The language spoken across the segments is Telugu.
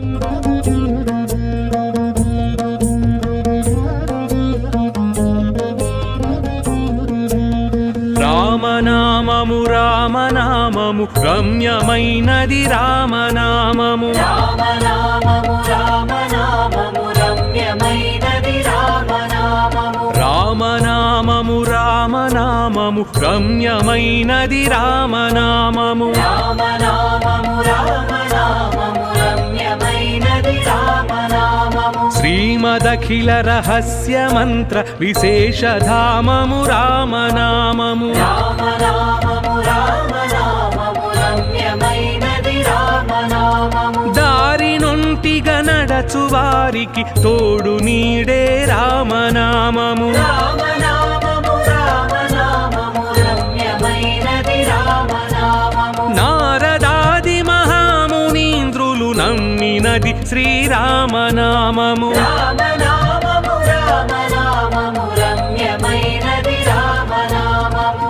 రామనామము రామనామము రమ్యమైనది రామనామము రామనామము రామనామము రమ్యమైనది రామనామము రామనామము రామనామము రమ్యమైనది రామనామము రామనామము రామనామము రమ్యమైనది రామనామము శ్రీమదఖిల రహస్య మంత్ర విశేషధామము రామనామము రామనామము రామనామము రమ్యమైనది రామనామము దారి నొంటిగా నడచు వారికి తోడు నీడే రామనామము రామనామము రామనామము రమ్యమైనది రామనామము నారదాది మహామునీంద్రులు నమ్మినది శ్రీరామనామము రామనామము రామనామము రమ్యమైనది రామనామము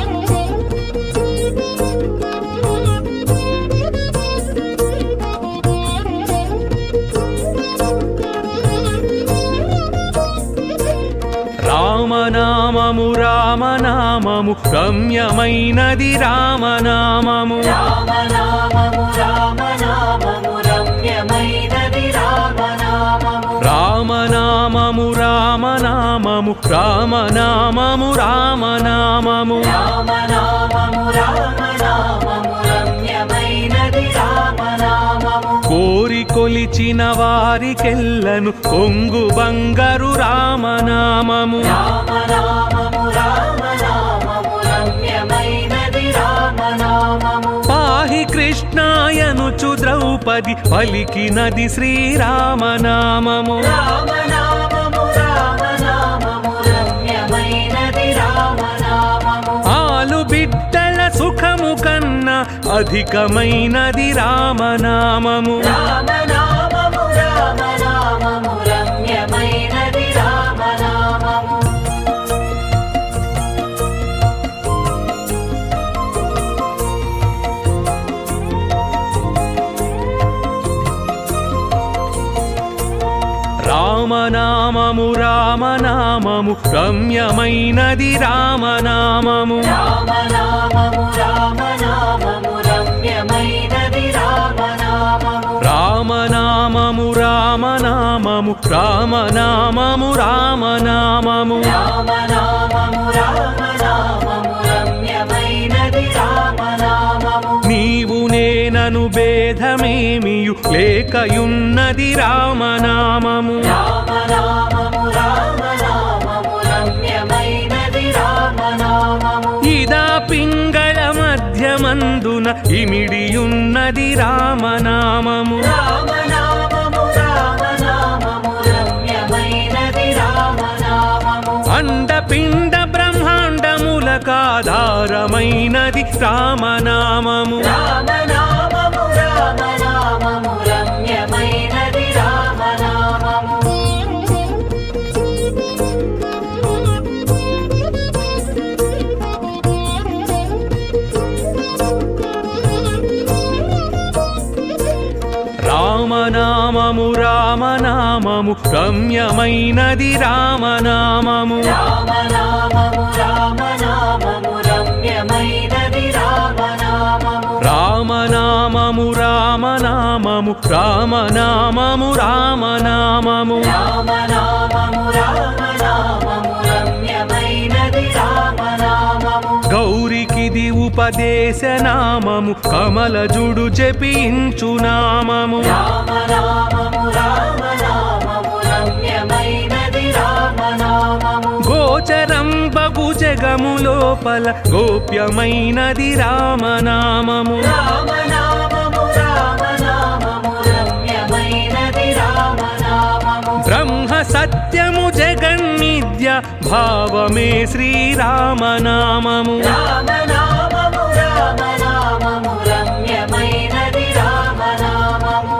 రామనామము రామనామము రమ్యమైనది రామనామము రామనామము రామనామము రమ్యమైనది రామనామము రామనామము రామనామము రామనామము రామనామము రామనామము రామనామము రమ్యమైనది రామనామము కోరి కొలిచిన వారికెల్లను కొంగు బంగారు రామనామము రామనామము రామనామము రమ్యమైనది రామనామము పాహి కృష్ణాయనుచు ద్రౌపది పలికినది శ్రీరామనామము రామనామము రామనామము రమ్యమైనది రామనామము ఆలు బిడ్డల సుఖము కన్నా అధికమైనది రామనామము రామనామము రామనామము రమ్యమైనది రామనామము రామనామము రామనామము రమ్యమైనది రామనామము రామనామము రామనామము రమ్యమైనది రామనామము రామనామము రామనామము రామనామము రామనామము రామనామము రామనామము రమ్యమైనది రామనామము నీవు నేనను భేదమేమియు లేకయున్నది రామనామము రామనామము రామనామము రమ్యమైనది రామనామము ఇదా పింగళ మధ్యమందున ఇమిడియున్నది రామనామము రామనామము రామనామము రమ్యమైనది రామనామము అండపిండ బ్రహ్మాండములకాధారమైనది రామనామము రామనామము రామనామము రమ్యమైనది రామనామము రామనామము రామనామము రమ్యమైనది రామనామము రామనామము రామనామము రమ్యమైనది రామనామము రామనామము రామనామము రామనామము రామనామము రామనామము రామనామము రమ్యమైనది రామనామము గౌరికిది ఉపదేశనామము కమలజుడు జపించు నామము రామనామము రామనామము రమ్యమైనది రామనామము గోచరం బగు జగము లోపల గోప్యమైనది రామనామము రామనామము రామనామము రమ్యమైనది రామనామము బ్రహ్మ సత్యము జగన్నిద్య భావమే శ్రీరామనామము రామనామము రామనామము రమ్యమైనది రామనామము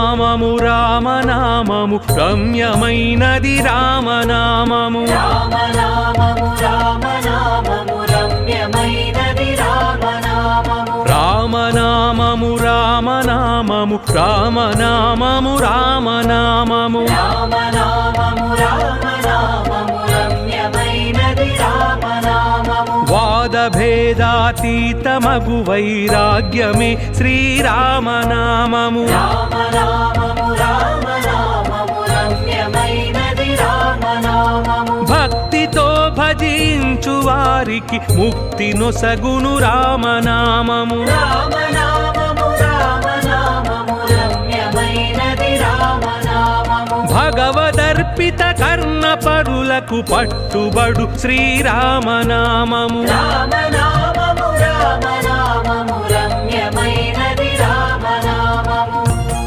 రామనామము రామనామము రమ్యమైనది రామనామము రామనామము రామనామము రమ్యమైనది రామనామము రామనామము రామనామము రామనామము రామనామము రామనామము రామనామము రమ్యమైనది రామనామము వాదభేదాతీతమగు వైరాగ్యమే శ్రీరామనామము రామనామము రామనామము రమ్యమైనది రామనామము భక్తితో భజించు వారికి ముక్తి నొసగును రామనామము రామనామము రామనామము రమ్యమైనది రామనామము భగవదర్పిత కర్ణ పరులకు పట్టుబడు శ్రీరామనామము రామనామము రామనామము రమ్యమైనది రామనామము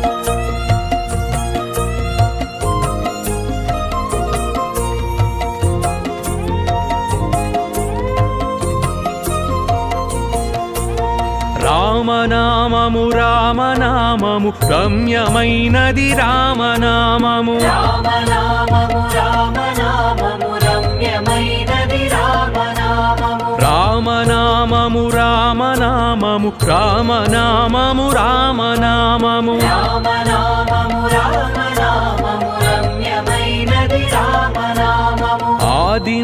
రామనామము రామనామము రమ్యమైనది రామనామము రామనామము రామనామము రమ్యమైనది రామనామము రామనామము రామనామము రామనామము రామనామము రామనామము రామనామము రమ్యమైనది రామనామము ఆది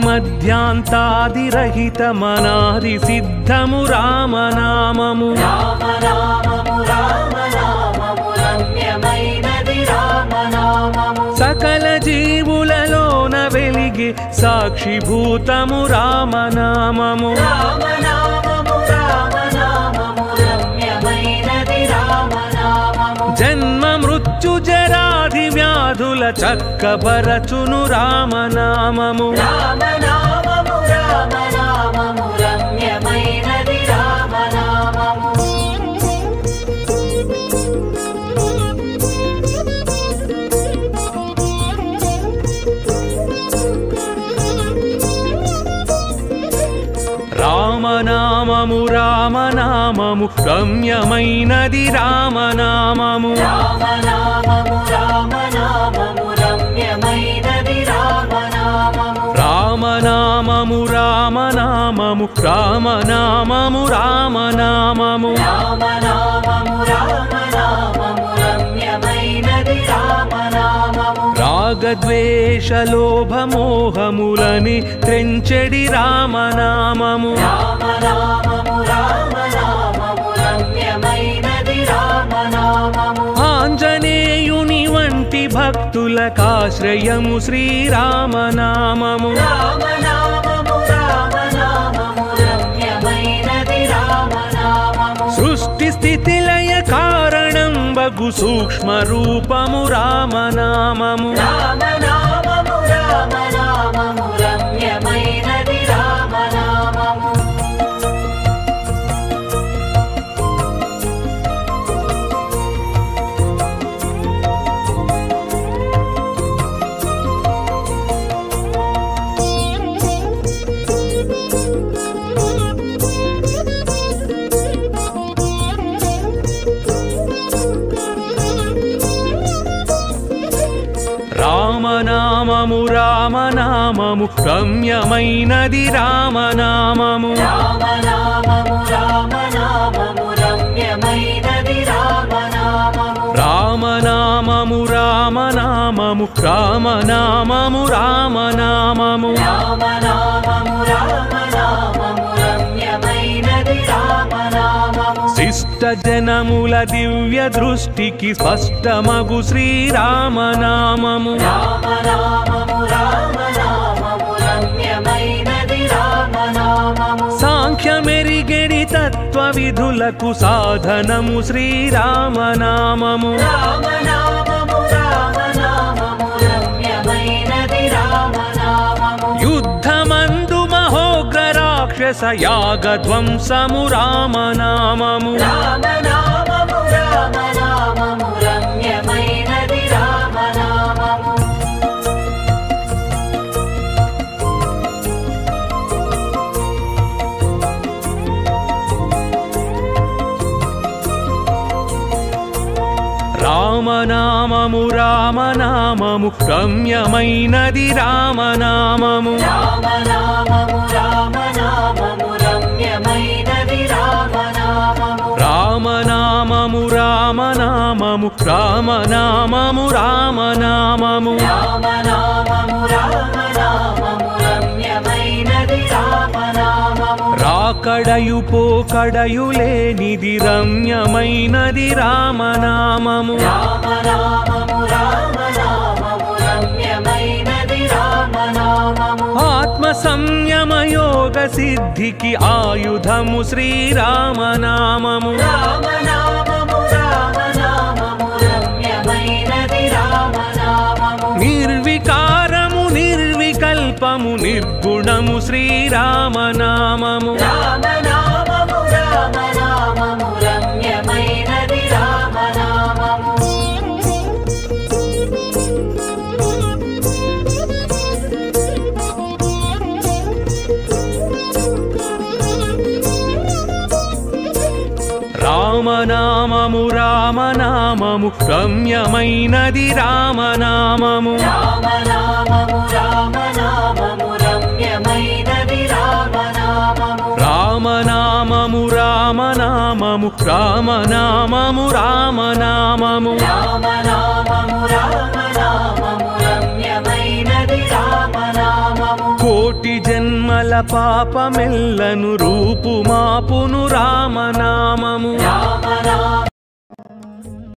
మధ్యాంతాదిరహితమనాది సిద్ధము రామనామము రామనామము రామనామము రమ్యమైనది రామనామము సకల జీవులలోన వెలిగి సాక్షిభూతము రామనామము రామనామము రామనామము రమ్యమైనది రామనామము జన్మ మృత్యు జరాది వ్యాధుల చక్కబరచును రామనామము రామనామము రామనామము రమ్యమైనది రామనామము రామనామము రామనామము రమ్యమైనది రామనామము రామనామము రామనామము రమ్యమైనది రామనామము రామనామము రామనామము రామనామము రామనామము రామనామము రామనామము రమ్యమైనది రామనామము రాగద్వేషలోభమోహములని త్రెంచెడి రామనామము రామనామము రామనామము రమ్యమైనది రామనామము ఆంజనేయుని వంటి భక్తులకాశ్రయము శ్రీరామనామము రామనామము రామనామము రమ్యమైనది రామనామము సృష్టి స్థితి లయ కారణం బగు సూక్ష్మ రూపము రామనామము రామనామము రామనామము రమ్యమైనది రామనామము రామనామము రామనామము రమ్యమైనది రామనామము రామనామము రామనామము రమ్యమైనది రామనామము రామనామము రామనామము రామనామము రామనామము రామనామము రామనామము రమ్యమైనది రామనామము శిష్ట జనముల దివ్య దృష్టికి స్పష్టమగు శ్రీరామనామము రామనామము రామనామము రమ్యమైనది రామనామము సాంఖ్యమెరిగెడి తత్వ విధులకు సాధనము శ్రీరామనామము రామనామము రామనామము రమ్యమైనది రామనామము యుద్ధమందు మహోగ్ర రాక్షస యాగధ్వంసము రామనామము రామనామము రామనామము రమ్యమైనది రామనామము రామ రామనామము రామనామము రమ్యమైనది రామనామము రామనామము రామనామము రమ్యమైనది రామనామము రామనామము రామనామము రామనామము రామనామము రామనామము రామనామము రమ్యమైనది రామనామము రాకడయు పోకడయు లేనిది రమ్యమైనది రామనామము రామనామము రామనామము రమ్యమైనది రామనామము ఆత్మ సంయమ యోగ సిద్ధికి ఆయుధము శ్రీరామనామము రామనామము రామనామము రమ్యమైనది రామనామము నిర్వికారము నిర్వికల్పము నిర్గుణము శ్రీరామనామము రామనామము రామనామము రమ్యమైనది రామనామము రామనామము రామనామము రమ్యమైనది రామనామము రామనామము రామనామము రమ్యమైనది రామనామము రామనామము రామనామము రామనామము రామనామము రామనామము రామనామము రమ్యమైనది రామనామము కోటి జన్మల పాపమెల్లను రూపుమాపును రామనామము రామనామ